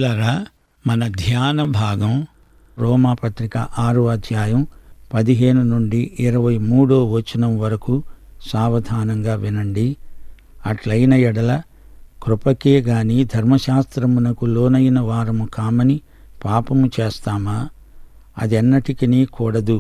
ప్రియులరా మన ధ్యాన భాగం రోమాపత్రిక ఆరో అధ్యాయం పదిహేను నుండి ఇరవై మూడో వచనం వరకు సావధానంగా వినండి అట్లైన ఎడల కృపకే గాని ధర్మశాస్త్రమునకు లోనైన వారము కామని పాపము చేస్తామా అదెన్నటికి కూడదు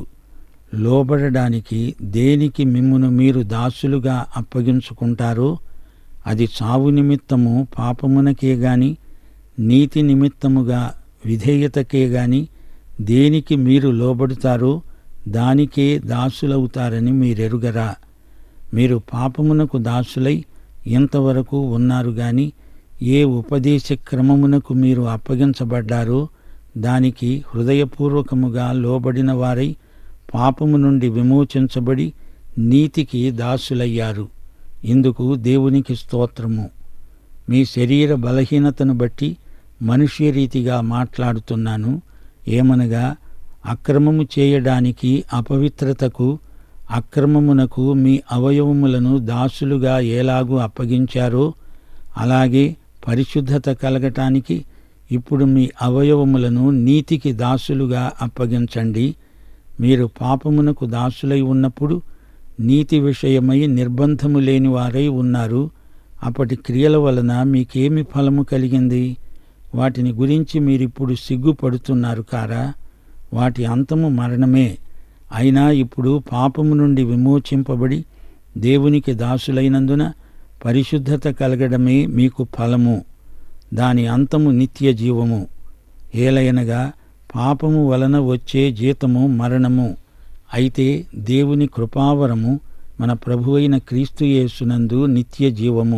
లోబడడానికి దేనికి మిమ్మును మీరు దాసులుగా అప్పగించుకుంటారో అది చావు నిమిత్తము పాపమునకే గాని నీతి నిమిత్తముగా విధేయతకే గాని దేనికి మీరు లోబడుతారో దానికే దాసులవుతారని మీరెరుగరా మీరు పాపమునకు దాసులై ఇంతవరకు ఉన్నారు గాని ఏ ఉపదేశ క్రమమునకు మీరు అప్పగించబడ్డారో దానికి హృదయపూర్వకముగా లోబడిన వారై పాపము నుండి విమోచించబడి నీతికి దాసులయ్యారు ఇందుకు దేవునికి స్తోత్రము మీ శరీర బలహీనతను బట్టి మనుష్య రీతిగా మాట్లాడుతున్నాను ఏమనగా అక్రమము చేయడానికి అపవిత్రతకు అక్రమమునకు మీ అవయవములను దాసులుగా ఎలాగూ అప్పగించారో అలాగే పరిశుద్ధత కలగటానికి ఇప్పుడు మీ అవయవములను నీతికి దాసులుగా అప్పగించండి మీరు పాపమునకు దాసులై ఉన్నప్పుడు నీతి విషయమై నిర్బంధము లేని వారై ఉన్నారు అప్పటి క్రియల వలన మీకేమి ఫలము కలిగింది వాటిని గురించి మీరిప్పుడు సిగ్గుపడుతున్నారు కారా వాటి అంతము మరణమే అయినా ఇప్పుడు పాపము నుండి విమోచింపబడి దేవునికి దాసులైనందున పరిశుద్ధత కలగడమే మీకు ఫలము దాని అంతము నిత్య జీవము ఏలయనగా పాపము వలన వచ్చే జీతము మరణము అయితే దేవుని కృపావరము మన ప్రభువైన క్రీస్తు యేసునందు నిత్య జీవము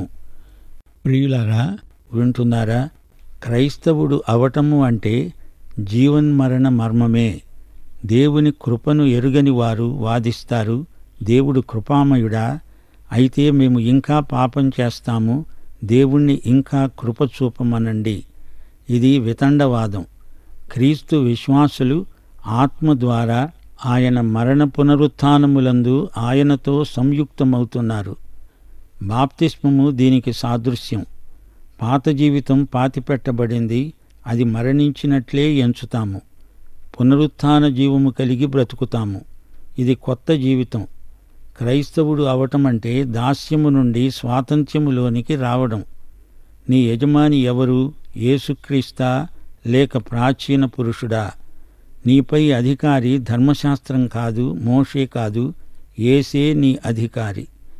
ప్రియులారా వింటున్నారా క్రైస్తవుడు అవటము అంటే జీవన్మరణ మర్మమే దేవుని కృపను ఎరుగని వారు వాదిస్తారు దేవుడు కృపామయుడా అయితే మేము ఇంకా పాపం చేస్తాము దేవుణ్ణి ఇంకా కృప చూపమనండి ఇది వితండవాదం క్రీస్తు విశ్వాసులు ఆత్మ ద్వారా ఆయన మరణ పునరుత్నములందు ఆయనతో సంయుక్తమవుతున్నారు బాప్తిస్మము దీనికి సాదృశ్యం పాత జీవితం పాతిపెట్టబడింది అది మరణించినట్లే ఎంచుతాము పునరుత్థాన జీవము కలిగి బ్రతుకుతాము ఇది కొత్త జీవితం క్రైస్తవుడు అవటం అంటే దాస్యము నుండి స్వాతంత్ర్యములోనికి రావడం నీ యజమాని ఎవరు యేసుక్రీస్తా లేక ప్రాచీన పురుషుడా నీపై అధికారి ధర్మశాస్త్రం కాదు మోషే కాదు ఏసే నీ అధికారి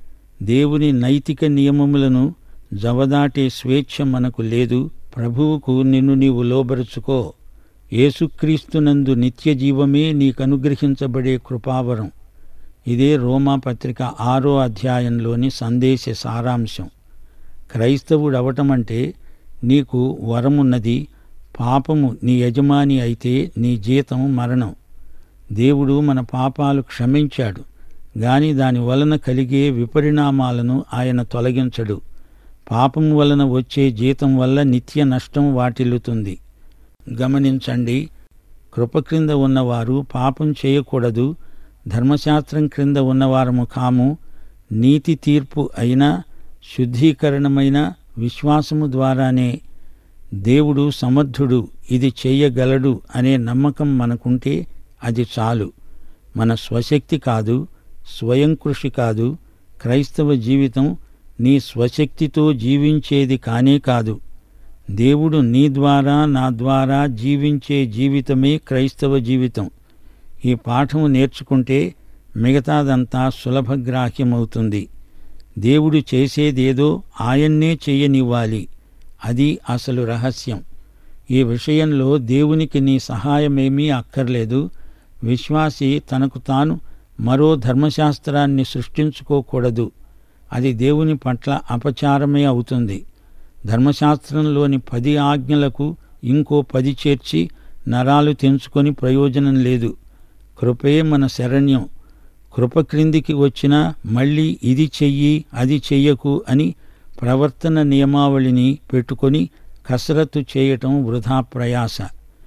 దేవుని నైతిక నియమములను జవదాటే స్వేచ్ఛ మనకు లేదు ప్రభువుకు నిన్ను నీవు లోబరుచుకో యేసుక్రీస్తునందు నిత్య జీవమే నీకనుగ్రహించబడే కృపావరం ఇదే రోమా పత్రిక ఆరో అధ్యాయంలోని సందేశ సారాంశం క్రైస్తవుడు అవటమంటే నీకు వరమున్నది పాపము నీ యజమాని అయితే నీ జీతం మరణం దేవుడు మన పాపాలు క్షమించాడు గాని దాని వలన కలిగే విపరిణామాలను ఆయన తొలగించడు పాపం వలన వచ్చే జీతం వల్ల నిత్య నష్టం వాటిల్లుతుంది గమనించండి కృప క్రింద ఉన్నవారు పాపం చేయకూడదు ధర్మశాస్త్రం క్రింద ఉన్నవారము కాము నీతి తీర్పు అయినా శుద్ధీకరణమైన విశ్వాసము ద్వారానే దేవుడు సమర్థుడు ఇది చెయ్యగలడు అనే నమ్మకం మనకుంటే అది చాలు మన స్వశక్తి కాదు స్వయం కృషి కాదు క్రైస్తవ జీవితం నీ స్వశక్తితో జీవించేది కానే కాదు దేవుడు నీ ద్వారా నా ద్వారా జీవించే జీవితమే క్రైస్తవ జీవితం ఈ పాఠము నేర్చుకుంటే మిగతాదంతా సులభగ్రాహ్యమవుతుంది దేవుడు చేసేదేదో ఆయన్నే చెయ్యనివ్వాలి అది అసలు రహస్యం ఈ విషయంలో దేవునికి నీ సహాయమేమీ అక్కర్లేదు విశ్వాసి తనకు తాను మరో ధర్మశాస్త్రాన్ని సృష్టించుకోకూడదు అది దేవుని పట్ల అపచారమే అవుతుంది ధర్మశాస్త్రంలోని పది ఆజ్ఞలకు ఇంకో పది చేర్చి నరాలు తెంచుకొని ప్రయోజనం లేదు కృపే మన శరణ్యం కృప క్రిందికి వచ్చినా మళ్ళీ ఇది చెయ్యి అది చెయ్యకు అని ప్రవర్తన నియమావళిని పెట్టుకొని కసరత్తు చేయటం వృధా ప్రయాస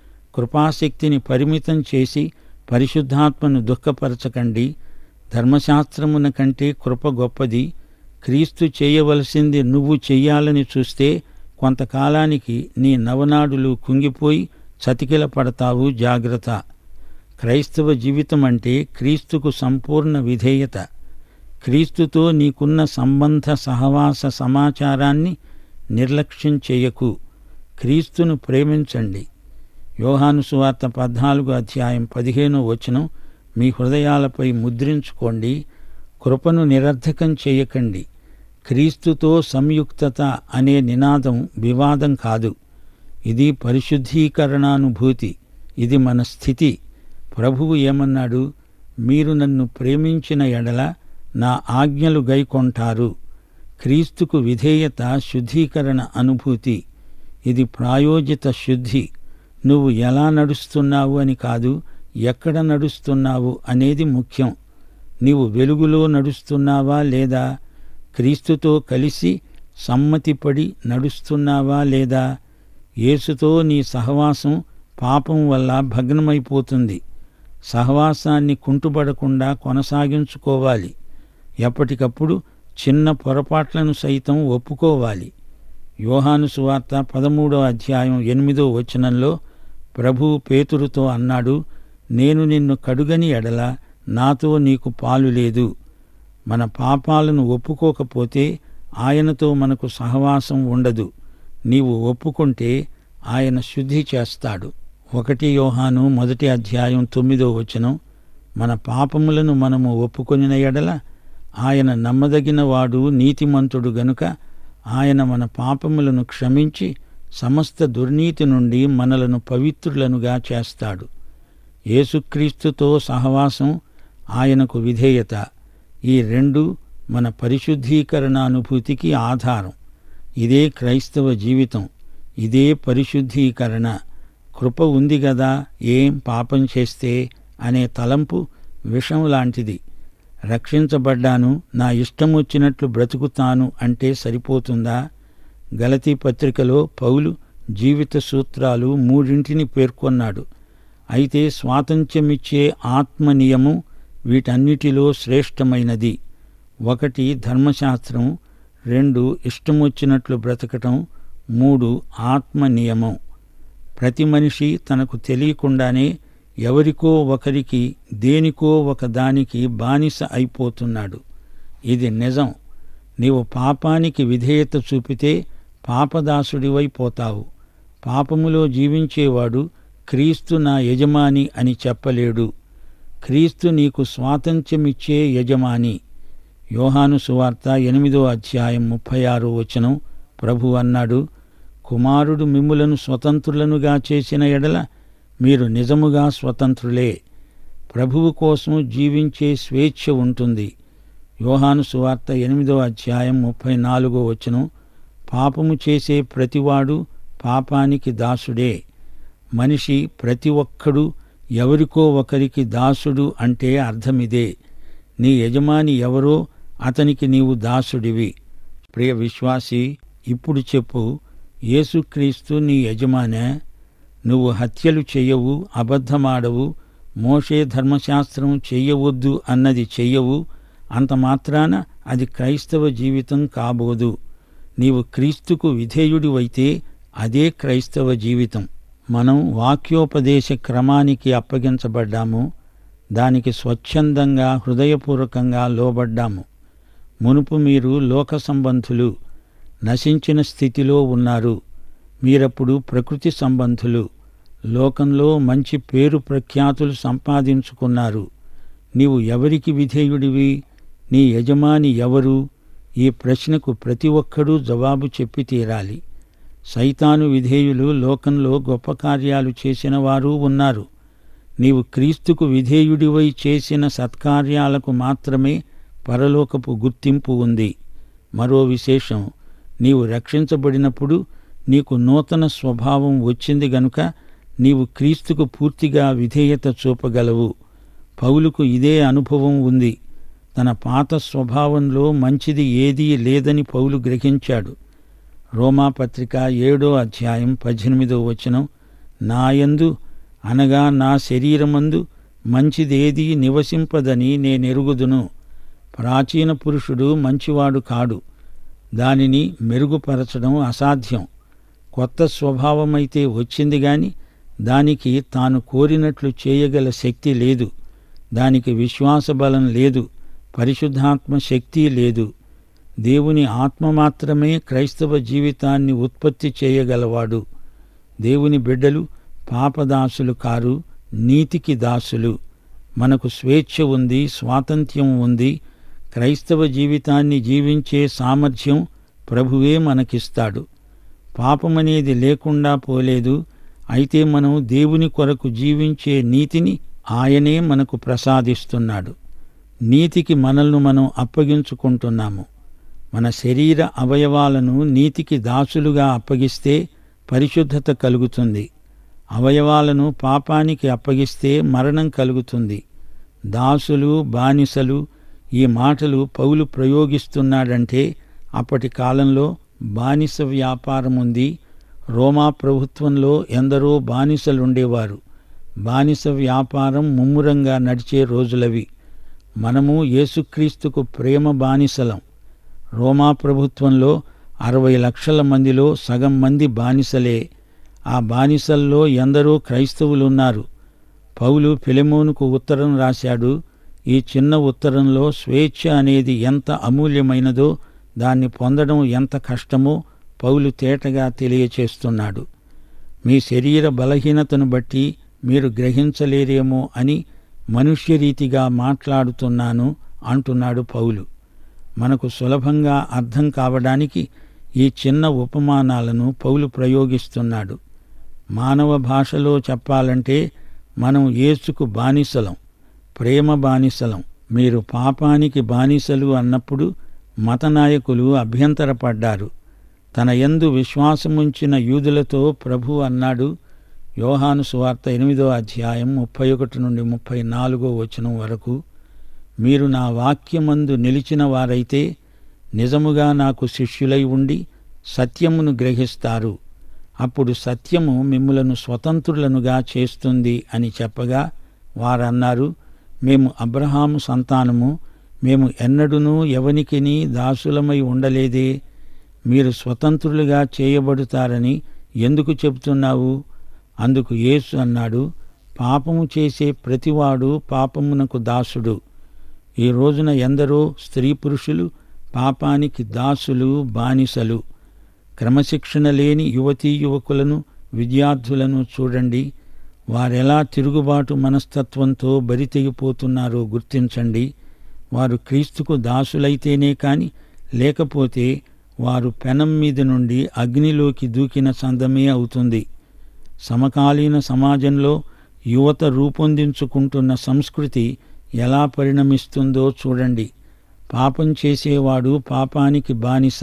కృపాశక్తిని పరిమితం చేసి పరిశుద్ధాత్మను దుఃఖపరచకండి ధర్మశాస్త్రమున కంటే కృప గొప్పది క్రీస్తు చేయవలసింది నువ్వు చెయ్యాలని చూస్తే కొంతకాలానికి నీ నవనాడులు కుంగిపోయి చతికిల పడతావు జాగ్రత్త క్రైస్తవ జీవితం అంటే క్రీస్తుకు సంపూర్ణ విధేయత క్రీస్తుతో నీకున్న సంబంధ సహవాస సమాచారాన్ని నిర్లక్ష్యం చేయకు క్రీస్తును ప్రేమించండి యోహాను సువార్త పద్నాలుగు అధ్యాయం పదిహేను వచనం మీ హృదయాలపై ముద్రించుకోండి కృపను నిరర్ధకం చేయకండి క్రీస్తుతో సంయుక్తత అనే నినాదం వివాదం కాదు ఇది పరిశుద్ధీకరణానుభూతి ఇది మన స్థితి ప్రభువు ఏమన్నాడు మీరు నన్ను ప్రేమించిన ఎడల నా ఆజ్ఞలు గైకొంటారు క్రీస్తుకు విధేయత శుద్ధీకరణ అనుభూతి ఇది ప్రాయోజిత శుద్ధి నువ్వు ఎలా నడుస్తున్నావు అని కాదు ఎక్కడ నడుస్తున్నావు అనేది ముఖ్యం నీవు వెలుగులో నడుస్తున్నావా లేదా క్రీస్తుతో కలిసి సమ్మతిపడి నడుస్తున్నావా లేదా యేసుతో నీ సహవాసం పాపం వల్ల భగ్నమైపోతుంది సహవాసాన్ని కుంటుపడకుండా కొనసాగించుకోవాలి ఎప్పటికప్పుడు చిన్న పొరపాట్లను సైతం ఒప్పుకోవాలి యోహాను సువార్త పదమూడో అధ్యాయం ఎనిమిదో వచనంలో ప్రభువు పేతురుతో అన్నాడు నేను నిన్ను కడుగని ఎడల నాతో నీకు పాలు లేదు మన పాపాలను ఒప్పుకోకపోతే ఆయనతో మనకు సహవాసం ఉండదు నీవు ఒప్పుకుంటే ఆయన శుద్ధి చేస్తాడు ఒకటి యోహాను మొదటి అధ్యాయం తొమ్మిదో వచనం మన పాపములను మనము ఒప్పుకొనిన ఎడల ఆయన నమ్మదగిన వాడు నీతిమంతుడు గనుక ఆయన మన పాపములను క్షమించి సమస్త దుర్నీతి నుండి మనలను పవిత్రులనుగా చేస్తాడు యేసుక్రీస్తుతో సహవాసం ఆయనకు విధేయత ఈ రెండు మన పరిశుద్ధీకరణానుభూతికి ఆధారం ఇదే క్రైస్తవ జీవితం ఇదే పరిశుద్ధీకరణ కృప ఉంది గదా ఏం పాపం చేస్తే అనే తలంపు విషం లాంటిది రక్షించబడ్డాను నా ఇష్టం వచ్చినట్లు బ్రతుకుతాను అంటే సరిపోతుందా గలతీ పత్రికలో పౌలు జీవిత సూత్రాలు మూడింటిని పేర్కొన్నాడు అయితే స్వాతంత్ర్యమిచ్చే ఆత్మ నియమం వీటన్నిటిలో శ్రేష్టమైనది ఒకటి ధర్మశాస్త్రం రెండు ఇష్టం వచ్చినట్లు బ్రతకటం మూడు ఆత్మ నియమం ప్రతి మనిషి తనకు తెలియకుండానే ఎవరికో ఒకరికి దేనికో ఒక దానికి బానిస అయిపోతున్నాడు ఇది నిజం నీవు పాపానికి విధేయత చూపితే పాపదాసుడివైపోతావు పాపములో జీవించేవాడు క్రీస్తు నా యజమాని అని చెప్పలేడు క్రీస్తు నీకు స్వాతంత్ర్యమిచ్చే యజమాని యోహాను సువార్త ఎనిమిదో అధ్యాయం ముప్పై ఆరో వచనం ప్రభు అన్నాడు కుమారుడు మిమ్ములను స్వతంత్రులనుగా చేసిన ఎడల మీరు నిజముగా స్వతంత్రులే ప్రభువు కోసం జీవించే స్వేచ్ఛ ఉంటుంది యోహాను సువార్త ఎనిమిదో అధ్యాయం ముప్పై నాలుగో వచనం పాపము చేసే ప్రతివాడు పాపానికి దాసుడే మనిషి ప్రతి ఒక్కడు ఎవరికో ఒకరికి దాసుడు అంటే అర్థమిదే నీ యజమాని ఎవరో అతనికి నీవు దాసుడివి ప్రియ విశ్వాసి ఇప్పుడు చెప్పు యేసుక్రీస్తు నీ యజమానే నువ్వు హత్యలు చెయ్యవు అబద్ధమాడవు మోషే ధర్మశాస్త్రం చెయ్యవద్దు అన్నది చెయ్యవు అంత మాత్రాన అది క్రైస్తవ జీవితం కాబోదు నీవు క్రీస్తుకు విధేయుడివైతే అదే క్రైస్తవ జీవితం మనం వాక్యోపదేశ క్రమానికి అప్పగించబడ్డాము దానికి స్వచ్ఛందంగా హృదయపూర్వకంగా లోబడ్డాము మునుపు మీరు లోక సంబంధులు నశించిన స్థితిలో ఉన్నారు మీరప్పుడు ప్రకృతి సంబంధులు లోకంలో మంచి పేరు ప్రఖ్యాతులు సంపాదించుకున్నారు నీవు ఎవరికి విధేయుడివి నీ యజమాని ఎవరు ఈ ప్రశ్నకు ప్రతి ఒక్కడూ జవాబు చెప్పి తీరాలి సైతాను విధేయులు లోకంలో గొప్ప కార్యాలు చేసిన వారు ఉన్నారు నీవు క్రీస్తుకు విధేయుడివై చేసిన సత్కార్యాలకు మాత్రమే పరలోకపు గుర్తింపు ఉంది మరో విశేషం నీవు రక్షించబడినప్పుడు నీకు నూతన స్వభావం వచ్చింది గనుక నీవు క్రీస్తుకు పూర్తిగా విధేయత చూపగలవు పౌలుకు ఇదే అనుభవం ఉంది తన పాత స్వభావంలో మంచిది ఏదీ లేదని పౌలు గ్రహించాడు రోమాపత్రిక ఏడో అధ్యాయం పద్దెనిమిదో వచనం నాయందు అనగా నా శరీరమందు మంచిదేదీ నివసింపదని నేనెరుగుదును ప్రాచీన పురుషుడు మంచివాడు కాడు దానిని మెరుగుపరచడం అసాధ్యం కొత్త స్వభావమైతే వచ్చింది గాని దానికి తాను కోరినట్లు చేయగల శక్తి లేదు దానికి విశ్వాస బలం లేదు పరిశుద్ధాత్మ శక్తి లేదు దేవుని ఆత్మ మాత్రమే క్రైస్తవ జీవితాన్ని ఉత్పత్తి చేయగలవాడు దేవుని బిడ్డలు పాపదాసులు కారు నీతికి దాసులు మనకు స్వేచ్ఛ ఉంది స్వాతంత్ర్యం ఉంది క్రైస్తవ జీవితాన్ని జీవించే సామర్థ్యం ప్రభువే మనకిస్తాడు పాపమనేది లేకుండా పోలేదు అయితే మనం దేవుని కొరకు జీవించే నీతిని ఆయనే మనకు ప్రసాదిస్తున్నాడు నీతికి మనల్ని మనం అప్పగించుకుంటున్నాము మన శరీర అవయవాలను నీతికి దాసులుగా అప్పగిస్తే పరిశుద్ధత కలుగుతుంది అవయవాలను పాపానికి అప్పగిస్తే మరణం కలుగుతుంది దాసులు బానిసలు ఈ మాటలు పౌలు ప్రయోగిస్తున్నాడంటే అప్పటి కాలంలో బానిస వ్యాపారం ఉంది రోమా ప్రభుత్వంలో ఎందరో బానిసలుండేవారు బానిస వ్యాపారం ముమ్మురంగా నడిచే రోజులవి మనము యేసుక్రీస్తుకు ప్రేమ బానిసలం రోమా ప్రభుత్వంలో అరవై లక్షల మందిలో సగం మంది బానిసలే ఆ బానిసల్లో ఎందరో క్రైస్తవులున్నారు పౌలు ఫిలెమోనుకు ఉత్తరం రాశాడు ఈ చిన్న ఉత్తరంలో స్వేచ్ఛ అనేది ఎంత అమూల్యమైనదో దాన్ని పొందడం ఎంత కష్టమో పౌలు తేటగా తెలియచేస్తున్నాడు మీ శరీర బలహీనతను బట్టి మీరు గ్రహించలేరేమో అని మనుష్యరీతిగా మాట్లాడుతున్నాను అంటున్నాడు పౌలు మనకు సులభంగా అర్థం కావడానికి ఈ చిన్న ఉపమానాలను పౌలు ప్రయోగిస్తున్నాడు మానవ భాషలో చెప్పాలంటే మనం యేసుకు బానిసలం ప్రేమ బానిసలం మీరు పాపానికి బానిసలు అన్నప్పుడు మత నాయకులు అభ్యంతరపడ్డారు తన యందు విశ్వాసముంచిన యూదులతో ప్రభు అన్నాడు యోహాను సువార్త ఎనిమిదో అధ్యాయం ముప్పై ఒకటి నుండి ముప్పై నాలుగో వచనం వరకు మీరు నా వాక్యమందు నిలిచిన వారైతే నిజముగా నాకు శిష్యులై ఉండి సత్యమును గ్రహిస్తారు అప్పుడు సత్యము మిమ్ములను స్వతంత్రులనుగా చేస్తుంది అని చెప్పగా వారన్నారు మేము అబ్రహాము సంతానము మేము ఎన్నడూనూ ఎవనికిని దాసులమై ఉండలేదే మీరు స్వతంత్రులుగా చేయబడుతారని ఎందుకు చెబుతున్నావు అందుకు యేసు అన్నాడు పాపము చేసే ప్రతివాడు పాపమునకు దాసుడు ఈ రోజున ఎందరో స్త్రీ పురుషులు పాపానికి దాసులు బానిసలు క్రమశిక్షణ లేని యువతీ యువకులను విద్యార్థులను చూడండి వారెలా తిరుగుబాటు మనస్తత్వంతో బరితెగిపోతున్నారో గుర్తించండి వారు క్రీస్తుకు దాసులైతేనే కాని లేకపోతే వారు పెనం మీద నుండి అగ్నిలోకి దూకిన సందమే అవుతుంది సమకాలీన సమాజంలో యువత రూపొందించుకుంటున్న సంస్కృతి ఎలా పరిణమిస్తుందో చూడండి పాపం చేసేవాడు పాపానికి బానిస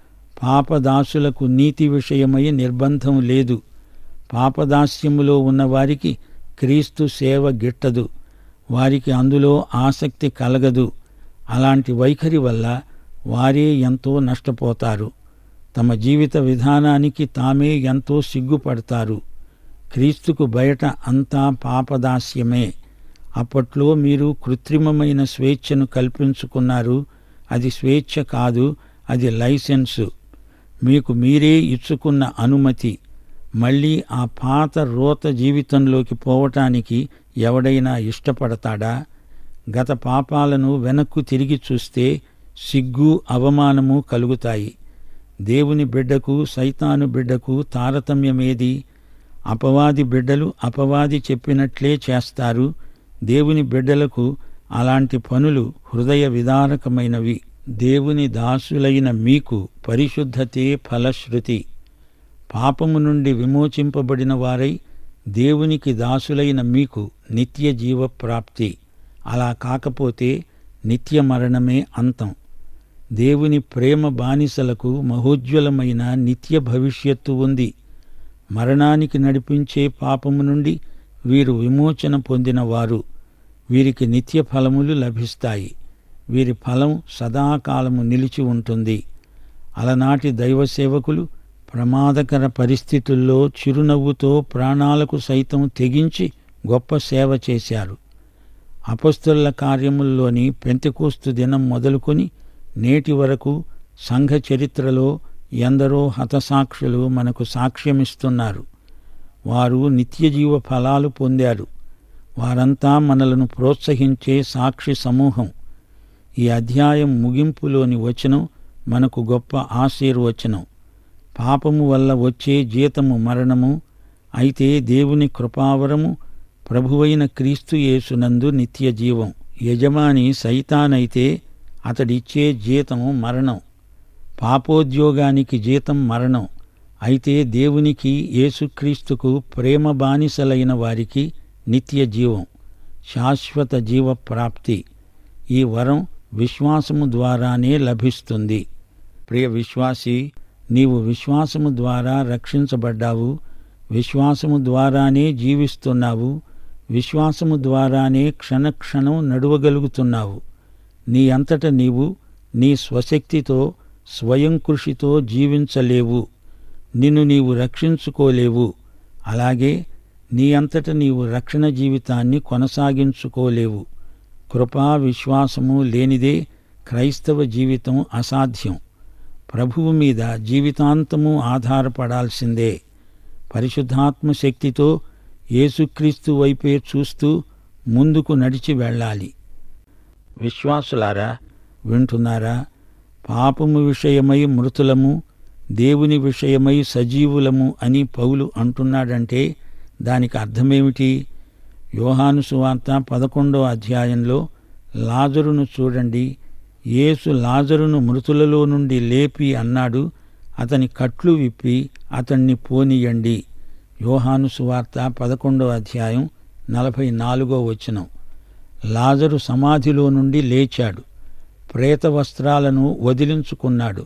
పాపదాసులకు నీతి విషయమై నిర్బంధం లేదు పాపదాస్యములో ఉన్నవారికి క్రీస్తు సేవ గిట్టదు వారికి అందులో ఆసక్తి కలగదు అలాంటి వైఖరి వల్ల వారే ఎంతో నష్టపోతారు తమ జీవిత విధానానికి తామే ఎంతో సిగ్గుపడతారు క్రీస్తుకు బయట అంతా పాపదాస్యమే అప్పట్లో మీరు కృత్రిమమైన స్వేచ్ఛను కల్పించుకున్నారు అది స్వేచ్ఛ కాదు అది లైసెన్సు మీకు మీరే ఇచ్చుకున్న అనుమతి మళ్ళీ ఆ పాత రోత జీవితంలోకి పోవటానికి ఎవడైనా ఇష్టపడతాడా గత పాపాలను వెనక్కు తిరిగి చూస్తే సిగ్గు అవమానము కలుగుతాయి దేవుని బిడ్డకు సైతాను బిడ్డకు తారతమ్యమేది అపవాది బిడ్డలు అపవాది చెప్పినట్లే చేస్తారు దేవుని బిడ్డలకు అలాంటి పనులు హృదయ విదారకమైనవి దేవుని దాసులైన మీకు పరిశుద్ధతే ఫలశ్రుతి పాపము నుండి విమోచింపబడిన వారై దేవునికి దాసులైన మీకు నిత్య జీవ ప్రాప్తి అలా కాకపోతే నిత్య మరణమే అంతం దేవుని ప్రేమ బానిసలకు మహోజ్వలమైన నిత్య భవిష్యత్తు ఉంది మరణానికి నడిపించే పాపము నుండి వీరు విమోచన పొందినవారు వీరికి నిత్య ఫలములు లభిస్తాయి వీరి ఫలం సదాకాలము నిలిచి ఉంటుంది అలనాటి దైవ సేవకులు ప్రమాదకర పరిస్థితుల్లో చిరునవ్వుతో ప్రాణాలకు సైతం తెగించి గొప్ప సేవ చేశారు అపస్తుల కార్యముల్లోని పెంతెకోస్తు దినం మొదలుకొని నేటి వరకు సంఘ చరిత్రలో ఎందరో హతసాక్షులు మనకు సాక్ష్యమిస్తున్నారు వారు నిత్యజీవ ఫలాలు పొందారు వారంతా మనలను ప్రోత్సహించే సాక్షి సమూహం ఈ అధ్యాయం ముగింపులోని వచనం మనకు గొప్ప ఆశీర్వచనం పాపము వల్ల వచ్చే జీతము మరణము అయితే దేవుని కృపావరము ప్రభువైన క్రీస్తు యేసునందు నిత్య జీవం యజమాని సైతానైతే అతడిచ్చే జీతము మరణం పాపోద్యోగానికి జీతం మరణం అయితే దేవునికి యేసుక్రీస్తుకు ప్రేమ బానిసలైన వారికి నిత్య జీవం శాశ్వత జీవ ప్రాప్తి ఈ వరం విశ్వాసము ద్వారానే లభిస్తుంది ప్రియ విశ్వాసి నీవు విశ్వాసము ద్వారా రక్షించబడ్డావు విశ్వాసము ద్వారానే జీవిస్తున్నావు విశ్వాసము ద్వారానే క్షణక్షణం నడువగలుగుతున్నావు నీ అంతట నీవు నీ స్వశక్తితో స్వయం కృషితో జీవించలేవు నిన్ను నీవు రక్షించుకోలేవు అలాగే నీ అంతట నీవు రక్షణ జీవితాన్ని కొనసాగించుకోలేవు కృపా విశ్వాసము లేనిదే క్రైస్తవ జీవితం అసాధ్యం ప్రభువు మీద జీవితాంతము ఆధారపడాల్సిందే పరిశుద్ధాత్మ శక్తితో యేసుక్రీస్తు వైపే చూస్తూ ముందుకు నడిచి వెళ్ళాలి విశ్వాసులారా వింటున్నారా పాపము విషయమై మృతులము దేవుని విషయమై సజీవులము అని పౌలు అంటున్నాడంటే దానికి అర్థమేమిటి యోహాను సువార్త పదకొండో అధ్యాయంలో లాజరును చూడండి యేసు లాజరును మృతులలో నుండి లేపి అన్నాడు అతని కట్లు విప్పి అతన్ని పోనీయండి యోహాను సువార్త పదకొండో అధ్యాయం నలభై నాలుగో వచనం లాజరు సమాధిలో నుండి లేచాడు ప్రేత వస్త్రాలను వదిలించుకున్నాడు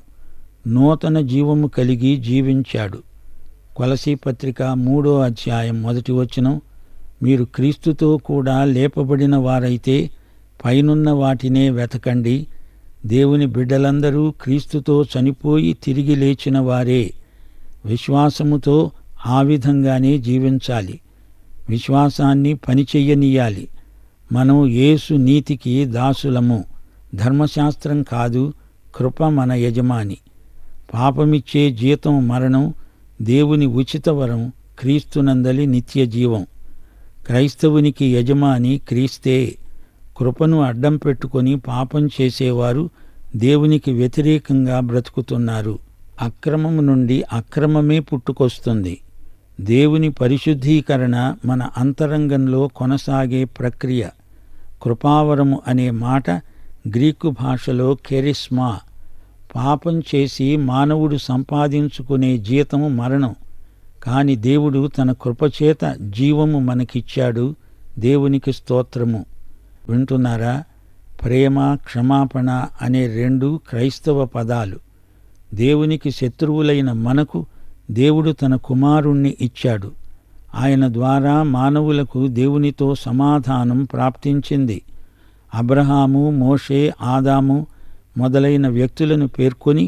నూతన జీవము కలిగి జీవించాడు కొలసీ పత్రిక మూడో అధ్యాయం మొదటి వచనం మీరు క్రీస్తుతో కూడా లేపబడిన వారైతే పైనున్న వాటినే వెతకండి దేవుని బిడ్డలందరూ క్రీస్తుతో చనిపోయి తిరిగి లేచిన వారే విశ్వాసముతో ఆ విధంగానే జీవించాలి విశ్వాసాన్ని పనిచెయ్యనీయాలి మనం యేసు నీతికి దాసులము ధర్మశాస్త్రం కాదు కృప మన యజమాని పాపమిచ్చే జీతం మరణం దేవుని ఉచిత వరం క్రీస్తునందలి నిత్య జీవం క్రైస్తవునికి యజమాని క్రీస్తే కృపను అడ్డం పెట్టుకొని పాపం చేసేవారు దేవునికి వ్యతిరేకంగా బ్రతుకుతున్నారు అక్రమము నుండి అక్రమమే పుట్టుకొస్తుంది దేవుని పరిశుద్ధీకరణ మన అంతరంగంలో కొనసాగే ప్రక్రియ కృపావరము అనే మాట గ్రీకు భాషలో కెరిస్మా పాపం చేసి మానవుడు సంపాదించుకునే జీతము మరణం కాని దేవుడు తన కృపచేత జీవము మనకిచ్చాడు దేవునికి స్తోత్రము వింటున్నారా ప్రేమ క్షమాపణ అనే రెండు క్రైస్తవ పదాలు దేవునికి శత్రువులైన మనకు దేవుడు తన కుమారుణ్ణి ఇచ్చాడు ఆయన ద్వారా మానవులకు దేవునితో సమాధానం ప్రాప్తించింది అబ్రహాము మోషే ఆదాము మొదలైన వ్యక్తులను పేర్కొని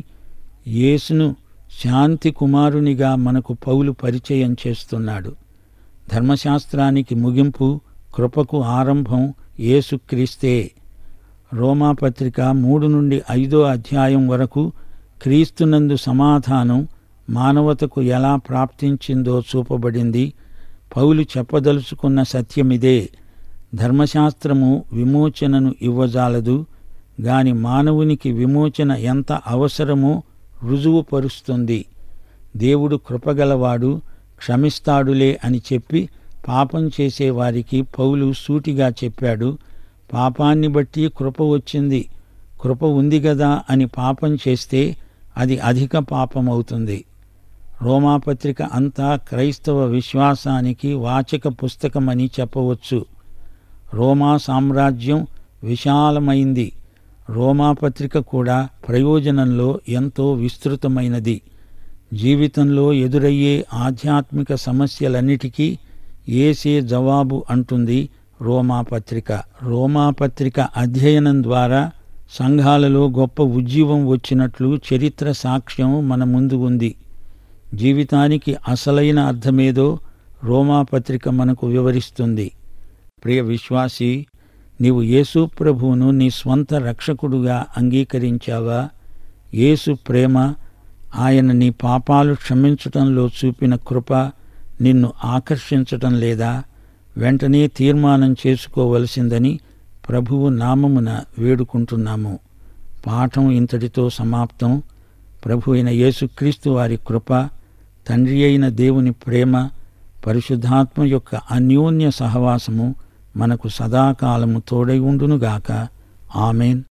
యేసును శాంతి కుమారునిగా మనకు పౌలు పరిచయం చేస్తున్నాడు ధర్మశాస్త్రానికి ముగింపు కృపకు ఆరంభం యేసుక్రీస్తే రోమాపత్రిక మూడు నుండి ఐదో అధ్యాయం వరకు క్రీస్తునందు సమాధానం మానవతకు ఎలా ప్రాప్తించిందో చూపబడింది పౌలు చెప్పదలుచుకున్న సత్యమిదే ధర్మశాస్త్రము విమోచనను ఇవ్వజాలదు గాని మానవునికి విమోచన ఎంత అవసరమో రుజువుపరుస్తుంది దేవుడు కృపగలవాడు క్షమిస్తాడులే అని చెప్పి పాపం చేసేవారికి పౌలు సూటిగా చెప్పాడు పాపాన్ని బట్టి కృప వచ్చింది కృప ఉంది గదా అని పాపం చేస్తే అది అధిక పాపమవుతుంది రోమాపత్రిక అంతా క్రైస్తవ విశ్వాసానికి వాచక పుస్తకమని చెప్పవచ్చు రోమా సామ్రాజ్యం విశాలమైంది రోమాపత్రిక కూడా ప్రయోజనంలో ఎంతో విస్తృతమైనది జీవితంలో ఎదురయ్యే ఆధ్యాత్మిక సమస్యలన్నిటికీ ఏసే జవాబు అంటుంది రోమాపత్రిక రోమాపత్రిక అధ్యయనం ద్వారా సంఘాలలో గొప్ప ఉజ్జీవం వచ్చినట్లు చరిత్ర సాక్ష్యం మన ముందు ఉంది జీవితానికి అసలైన అర్థమేదో రోమాపత్రిక మనకు వివరిస్తుంది ప్రియ విశ్వాసి నీవు యేసు ప్రభువును నీ స్వంత రక్షకుడుగా అంగీకరించావా యేసు ప్రేమ ఆయన నీ పాపాలు క్షమించటంలో చూపిన కృప నిన్ను ఆకర్షించటం లేదా వెంటనే తీర్మానం చేసుకోవలసిందని ప్రభువు నామమున వేడుకుంటున్నాము పాఠం ఇంతటితో సమాప్తం ప్రభు అయిన యేసుక్రీస్తు వారి కృప తండ్రి అయిన దేవుని ప్రేమ పరిశుద్ధాత్మ యొక్క అన్యోన్య సహవాసము మనకు సదాకాలము తోడై ఉండునుగాక ఆమెన్